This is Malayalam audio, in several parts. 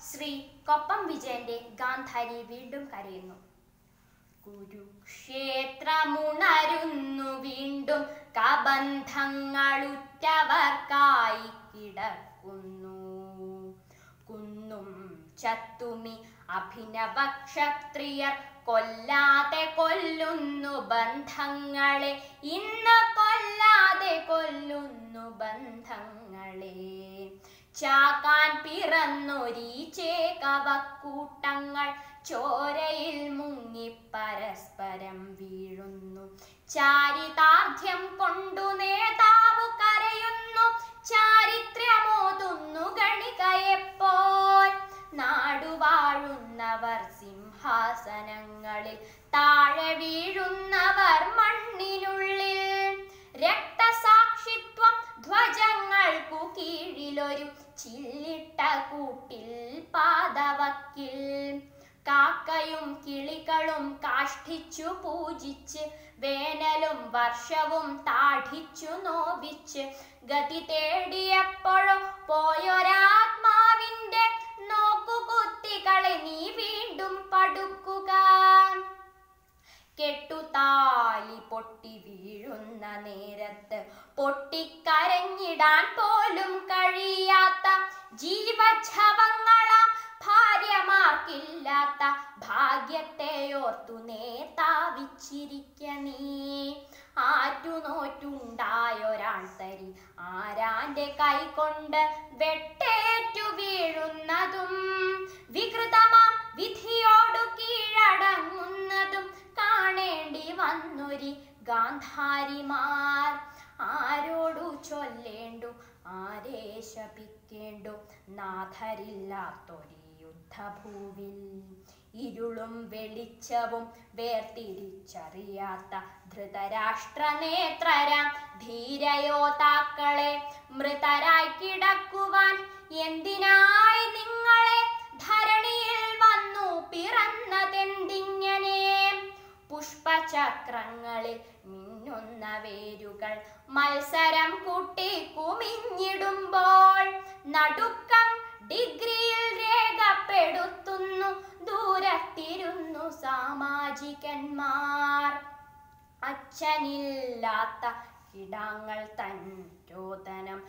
ശ്രീ കൊപ്പം വിജയന്റെ ഗാന്ധാരി വീണ്ടും കരയുന്നു കുരുക്ഷേത്രമുണരുന്നു വീണ്ടും കബന്ധങ്ങളുറ്റവർക്കായി കിടക്കുന്നു കുന്നും ചത്തുമി അഭിനവ ക്ഷത്രിയർ കൊല്ലാതെ കൊല്ലുന്നു ബന്ധങ്ങളെ ഇന്ന് കൊല്ലാതെ കൊല്ലുന്നു ബന്ധങ്ങളെ ചാകാൻ പിറന്നൊരീ ചേകവക്കൂട്ടങ്ങൾ ചോരയിൽ മുങ്ങി പരസ്പരം വീഴുന്നു ചാരിതാർഥ്യം കൊണ്ടു നേതാവു കരയുന്നു ചാരിത്ര്യമോതുന്നു ഗണികയെപ്പോൾ നാടുവാഴുന്നവർ സിംഹാസനങ്ങളിൽ താഴെ വീഴുന്നവർ മണ്ണിനുള്ളിൽ രക്തസാക്ഷിത്വം ധ്വജങ്ങൾക്കു കീഴിലൊരു ചില്ലിട്ട കൂട്ടിൽ പാതവക്കിൽ കാക്കയും കിളികളും കാഷ്ടിച്ചു പൂജിച്ച് വേനലും വർഷവും താഠിച്ചു നോവിച്ച് ഗതി തേടിയപ്പോഴോ പോയൊരാത്മാവിന്റെ നോക്കുകുത്തികളെ നീ വീണ്ടും പടുക്കുക കെട്ടുതാലി പൊട്ടി വീഴുന്ന നേരത്ത് പൊട്ടിക്കരഞ്ഞിടാൻ പോലും കഴിയാത്ത ജീവച്ഛവങ്ങളാം ഭാര്യമാർക്കില്ലാത്ത ഭാഗ്യത്തെ ഓർത്തു നേതാവിച്ചിരിക്ക നീ ആറ്റുനോറ്റുണ്ടായൊരാൾ തരി ആരാന്റെ കൈകൊണ്ട് വെട്ടേറ്റു വീഴുന്നതും വികൃതമാം വിധിയോടു കീഴടങ്ങുന്നതും കാണേണ്ടി വന്നൊരി ഗാന്ധാരിമാർ ആരോടു ചൊല്ലേണ്ടു ആരെ ശപിക്കേണ്ടു നാഥരില്ലാത്തൊരു യുദ്ധഭൂവിൽ ഇരുളും വെളിച്ചവും വേർതിരിച്ചറിയാത്ത ധൃതരാഷ്ട്ര നേത്രരാം ധീരയോതാക്കളെ മൃതരായി കിടക്കുവാൻ എന്തിനായി നിങ്ങളെ ധരണിയിൽ വന്നു പിറന്നതെന്തിങ്ങനെ പുഷ്പചക്രങ്ങളിൽ മിന്നുന്ന വേരുകൾ മത്സരം കൂട്ടി കുമിഞ്ഞിടുമ്പോൾ നടുക്കം ഡിഗ്രിയിൽ രേഖപ്പെടുത്തുന്നു ദൂരത്തിരുന്നു സാമാജികന്മാർ അച്ഛനില്ലാത്ത കിടാങ്ങൾ തൻ രോദനം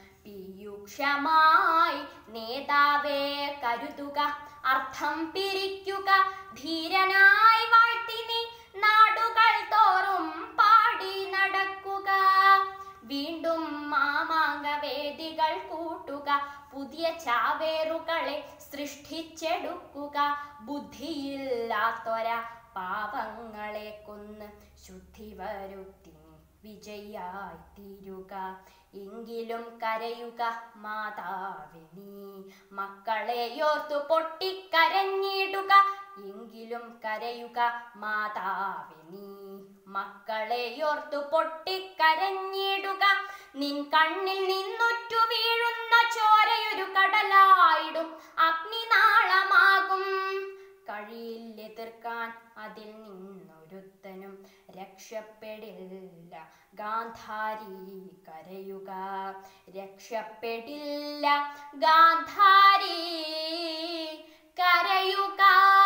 പീയൂക്ഷമായി നേതാവേ കരുതുക അർത്ഥം പിരിക്കുക ധീരനായി വാഴ്ത്തി നീ നാടുകൾ തോറും പാടി നടക്കുക വീണ്ടും മാമാങ്കവേദികൾ കൂട്ടുക പുതിയ ചാവേറുകളെ സൃഷ്ടിച്ചെടുക്കുക ബുദ്ധിയില്ലാത്തൊര പാപങ്ങളെ കൊന്ന് ശുദ്ധി വരുത്തി വിജയായി തീരുക എങ്കിലും കരയുക മാതാവേ നീ മക്കളെയോർത്തു പൊട്ടിക്കരഞ്ഞിടുക എങ്കിലും കരയുക മാതാവേ നീ മക്കളെയോർത്തു പൊട്ടിക്കരഞ്ഞിടുക നിൻ കണ്ണിൽ നിന്നുറ്റു വീഴുന്ന ചോരയൊരു കടലായിടും അഗ്നിനാളമാകും കഴിയില്ലെതിർക്കാൻ അതിൽ നിന്നൊരുത്തനും രക്ഷപ്പെടില്ല ഗാന്ധാരി കരയുക രക്ഷപ്പെടില്ല ഗാന്ധാരി കരയുക